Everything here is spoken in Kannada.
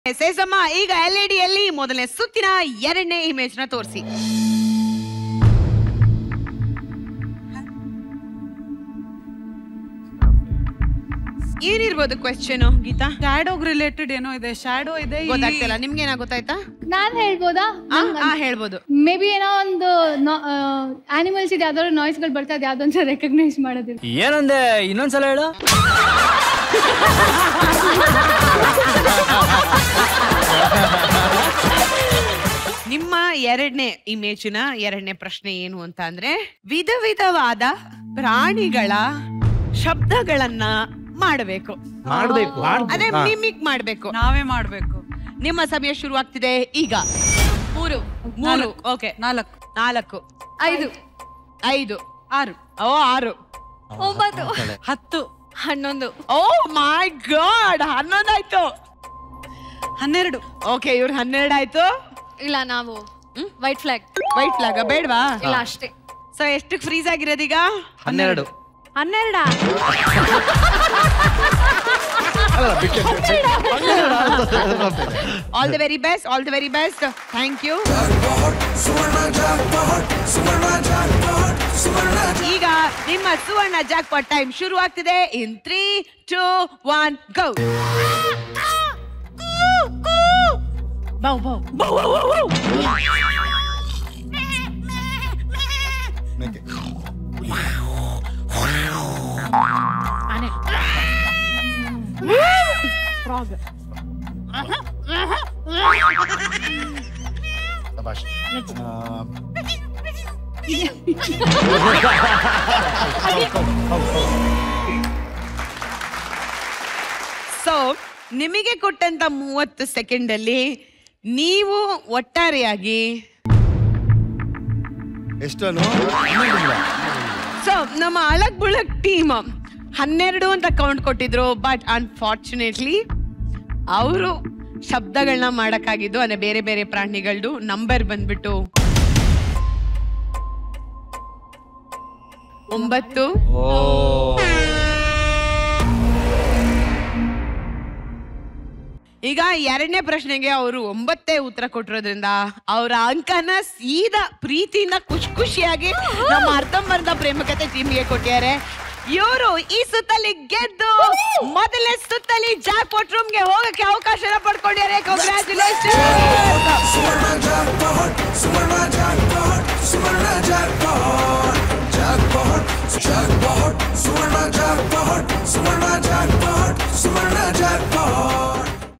ಸೇಸಮ್ಮ ಈಗ ಎಲ್ ಇ ಡಿಯಲ್ಲಿ ಮೊದಲನೇ ಸುತ್ತಿನ ಎರಡನೇ ಇಮೇಜ್ ನ ತೋರಿಸಿ ಏನಿರ್ಬೋದು ಕ್ವೆಶ್ಚನ್ ಗೀತಾ ಶ್ಯಾಡೋಗ್ ರಿಲೇಟೆಡ್ ಏನೋ ಇದೆ ಶ್ಯಾಡೋ ಇದೆ ಇಲ್ಲಿ- ಗೊತ್ತಾಗ್ತಿಲ್ಲ ನಿಮ್ಗೆ ಏನೋ ಗೊತ್ತಾಯ್ತಾ ನಾನ್ ಹೇಳ್ಬೋದಾ ಆ, ಆ ಹೇಳ್ಬೋದು ಮೇ ಬಿ ಏನೋ ಒಂದು ಆನಿಮಲ್ಸ್ ಇದೆ ಯಾವ್ದಾದ್ರು ನಾಯ್ಸ್ಗಳು ಬರ್ತಾ ಇದೆ ಯಾವ್ದೊಂದು ರೆಕಗ್ನೈಸ್ ಮಾಡೋದಿಲ್ಲ ಏನಂದೆ ಇನ್ನೊಂದ್ಸಲ ಹೇಳು ನಿಮ್ಮ ಎರಡನೇ ಇಮೇಜಿನ ಎರಡನೇ ಪ್ರಶ್ನೆ ಏನು ಅಂತ ಅಂದ್ರೆ ವಿಧ ವಿಧವಾದ ಪ್ರಾಣಿಗಳ ಶಬ್ದಗಳನ್ನ ಮಾಡಬೇಕು ಮಾಡ್ಬೇಕು ಅದೇ ಮಿಮಿಕ್ ಮಾಡ್ಬೇಕು ನಾವೇ ಮಾಡ್ಬೇಕು ನಿಮ್ಮ ಸಮಯ ಶುರು ಆಗ್ತಿದೆ ಈಗ ಮೂರು ಮೂರು ಓಕೆ ನಾಲ್ಕು ನಾಲ್ಕು ಐದು ಐದು ಆರು ಓ ಆರು ಒಂಬತ್ತು ಹತ್ತು ಹನ್ನೊಂದು ಓ ಮೈ ಗಾಡ್ ಹನ್ನೊಂದಾಯ್ತು ಹನ್ನೆರಡು ಓಕೆ ಇವ್ರು ಹನ್ನೆರಡು ಆಯ್ತು ಇಲ್ಲ ನಾವು ವೈಟ್ ಫ್ಲಾಗ್ ವೈಟ್ ಫ್ಲಾಗ ಬೇಡವಾ ಇಲ್ಲ ಅಷ್ಟೇ ಸೊ ಎಷ್ಟು ಫ್ರೀಸ್ ಆಗಿರೋದೀಗ ಹನ್ನೆರಡು ಹನ್ನೆರಡ ಅಲ್ಲ ಬಿಟ್ಟು all the very best all the very best thank you ಈಗ ನಿಮ್ಮ ಸುವರ್ಣ ಜಾಕ್ಪಾಟ್ ಟೈಮ್ ಶುರು ಆಗ್ತಿದೆ in three two one go ಬೌ ಬೌ ಶಬಾಷ್. ಆ, ಸೊ ನಿಮಗೆ ಕೊಟ್ಟಂತ ಮೂವತ್ತು ಸೆಕೆಂಡ್ ಅಲ್ಲಿ ನೀವು ಒಟ್ಟಾರೆಯಾಗಿ ಎಷ್ಟನು ಹನ್ನೊಂದಿಲ್ವಾ? ಸೊ ನಮ್ಮ ಅಳಗ್ ಬುಳಕ್ ಟೀಮ್ ಹನ್ನೆರಡು ಅಂತ ಕೌಂಟ್ ಕೊಟ್ಟಿದ್ರು ಬಟ್ ಅನ್ಫಾರ್ಚುನೇಟ್ಲಿ ಅವರು ಶಬ್ದಗಳನ್ನ ಮಾಡಕ್ಕಾಗಿದ್ದು ಅಂದ್ರೆ ಬೇರೆ ಬೇರೆ ಪ್ರಾಣಿಗಳದ್ದು ನಂಬರ್ ಬಂದ್ಬಿಟ್ಟು ಒಂಬತ್ತು ಈಗ ಎರಡನೇ ಪ್ರಶ್ನೆಗೆ ಅವರು ಒಂಬತ್ತೇ ಉತ್ತರ ಕೊಟ್ಟಿರೋದ್ರಿಂದ ಅವರ ಅಂಕನ ಸೀದಾ ಪ್ರೀತಿಯಿಂದ ಖುಷಿ ಖುಷಿಯಾಗಿ ನಮ್ಮ ಅರ್ಧಂಬರ್ಧ ಪ್ರೇಮಕತೆ ಟೀಮ್ಗೆ ಕೊಟ್ಟಿದ್ದಾರೆ ಇವರು ಈ ಸುತ್ತಲ್ಲಿ ಗೆದ್ದು ಮೊದಲನೇ ಸುತ್ತಲ್ಲಿ ಜಾಕ್ಪಾಟ್ ರೂಮ್ಗೆ ಹೋಗಕ್ಕೆ ಅವಕಾಶನ ಪಡ್ಕೊಂಡಿದ್ದಾರೆ congratulation Suvarna jackpot, Suvarna jackpot, Suvarna jackpot, jackpot, jackpot, Suvarna jackpot, Suvarna jackpot, Suvarna jackpot.